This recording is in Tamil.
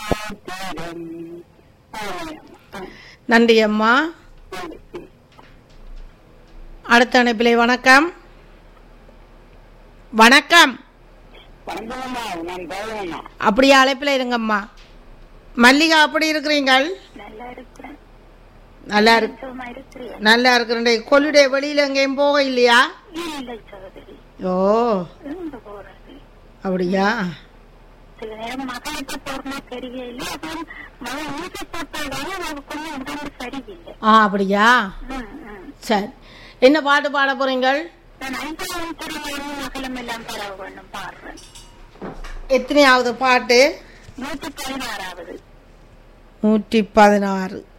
தீரம் ஆமாம். நன்றி அம்மா நன்றி. அடுத்த அணைப்பிலே வணக்கம் வணக்கம் வணக்கம்மா நான் பகவானா அப்படியே அழைப்பில் இருங்கம்மா மல்லிகா அப்படி இருக்கிறீங்கள் நல்லா இருக்கிறேன் நல்லா இருக்கு சும்மா இருக்கிறேன் நல்லா இருக்கிறேன் கொல்லுடைய வெளியில எங்கேயும் போக இல்லையா இல்லை சகோதரி ஓ இருந்து போறது அப்படியா சில நேரம் மகளுக்கு போறமா தெரியல அப்புறம் மகன் ஊசி போட்டாலும் அவ கொஞ்சம் உடம்பு சரியில்லை ஆ அப்படியா ம், ம். சரி என்ன பாட்டு பாட போறீங்கள் நான் ஐந்தாவது திருமணம் மகளும் எல்லாம் பரவ வேண்டும் பாடுறேன் எத்தனையாவது பாட்டு நூத்தி பதினாறாவது நூற்றி பதினாறு